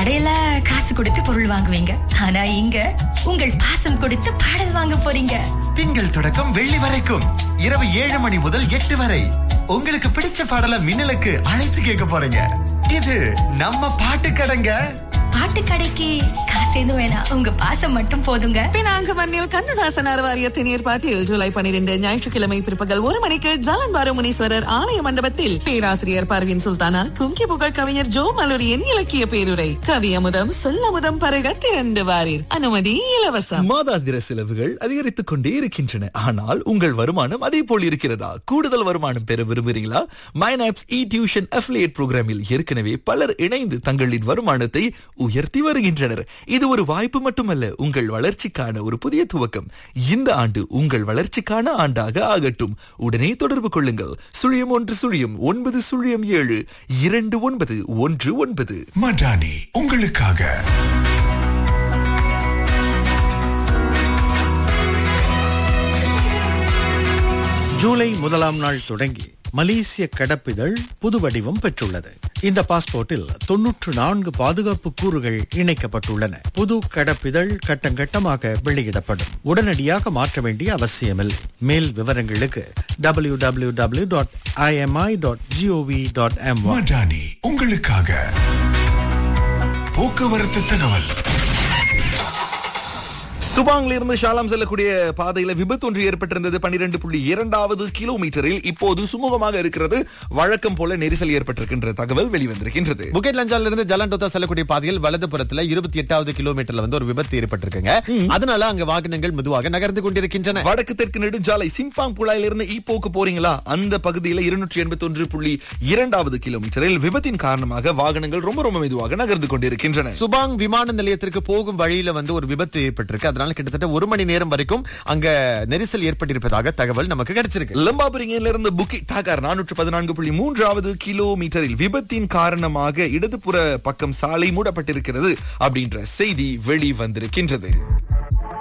கடையில காசு கொடுத்து பொருள் வாங்குவீங்க ஆனா இங்க உங்கள் பாசம் கொடுத்து பாடல் வாங்க போறீங்க திங்கள் தொடக்கம் வெள்ளி வரைக்கும் இரவு ஏழு மணி முதல் எட்டு வரை உங்களுக்கு பிடிச்ச பாடல மின்னலுக்கு அழைத்து கேட்க போறீங்க இது நம்ம பாட்டு கடைங்க பாட்டு கடைக்கு காசு எதுவும் வேணாம் உங்க பாசம் மட்டும் போதுங்க பினாங்கு மண்ணில் கண்ணதாசன் அறவாரியத்தின் ஏற்பாட்டில் ஜூலை பனிரெண்டு ஞாயிற்றுக்கிழமை பிற்பகல் ஒரு மணிக்கு ஜலன் பாரு முனீஸ்வரர் ஆலய மண்டபத்தில் பேராசிரியர் பர்வீன் சுல்தானா கும்கி புகழ் கவிஞர் ஜோ மலூரியின் இலக்கிய பேருரை கவி அமுதம் சொல்லமுதம் பருக திரண்டு வாரீர் அனுமதி இலவசம் மாதாந்திர செலவுகள் அதிகரித்துக் கொண்டே இருக்கின்றன ஆனால் உங்கள் வருமானம் அதே போல் இருக்கிறதா கூடுதல் வருமானம் பெற விரும்புகிறீங்களா மைனாப்ஸ் இ டியூஷன் அஃபிலியேட் புரோகிராமில் ஏற்கனவே பலர் இணைந்து தங்களின் வருமானத்தை உயர்த்தி வருகின்றனர் இது ஒரு வாய்ப்பு மட்டுமல்ல உங்கள் வளர்ச்சிக்கான ஒரு புதிய துவக்கம் இந்த ஆண்டு உங்கள் வளர்ச்சிக்கான ஆண்டாக ஆகட்டும் உடனே தொடர்பு கொள்ளுங்கள் சுழியம் ஒன்று சுழியம் ஒன்பது சுழியம் ஏழு இரண்டு ஒன்பது ஒன்று ஒன்பது மடானி உங்களுக்காக ஜூலை முதலாம் நாள் தொடங்கி மலேசிய கடப்பிதழ் புது வடிவம் பெற்றுள்ளது இந்த பாஸ்போர்ட்டில் தொன்னூற்று நான்கு பாதுகாப்பு கூறுகள் இணைக்கப்பட்டுள்ளன புது கடப்பிதழ் கட்டங்கட்டமாக வெளியிடப்படும் உடனடியாக மாற்ற வேண்டிய அவசியமில்லை மேல் விவரங்களுக்கு W W W dot IMI dot GOV dot M Madani உங்களுக்காக போக்குவரத்து தகவல் சுபாங்ல இருந்து ஷாலாம் செல்லக்கூடிய பாதையில விபத்து ஒன்று ஏற்பட்டிருந்தது பன்னிரண்டு புள்ளி இரண்டாவது கிலோமீட்டரில் இப்போது சுமூகமாக இருக்கிறது வழக்கம் போல நெரிசல் ஏற்பட்டிருக்கின்ற தகவல் வெளிவந்திருக்கின்றது புக்கெட் லஞ்சால இருந்து ஜலண்டோத்தா செல்லக்கூடிய பாதையில் வலதுபுறத்துல இருபத்தி எட்டாவது கிலோமீட்டர்ல வந்து ஒரு விபத்து ஏற்பட்டிருக்குங்க அதனால அங்க வாகனங்கள் மெதுவாக நகர்ந்து கொண்டிருக்கின்றன வடக்கு தெற்கு நெடுஞ்சாலை சிம்பாங் புழாயில இருந்து ஈப்போக்கு போறீங்களா அந்த பகுதியில இருநூற்றி எண்பத்தி ஒன்று புள்ளி இரண்டாவது கிலோமீட்டரில் விபத்தின் காரணமாக வாகனங்கள் ரொம்ப ரொம்ப மெதுவாக நகர்ந்து கொண்டிருக்கின்றன சுபாங் விமான நிலையத்திற்கு போகும் வழியில வந்து ஒரு விபத்து ஏற்பட்டிருக்கு அதனால கிட்டத்தட்ட ஒரு மணி நேரம் வரைக்கும் அங்க நெரிசல் ஏற்பட்டிருப்பதாக தகவல் நமக்கு கிடைச்சிருக்கு லம்பாபுரிங்கில இருந்து புக்கி டாகார் நானூற்று பதினான்கு புள்ளி மூன்றாவது கிலோமீட்டரில் விபத்தின் காரணமாக இடதுபுற பக்கம் சாலை மூடப்பட்டிருக்கிறது அப்படின்ற செய்தி வெளிவந்திருக்கின்றது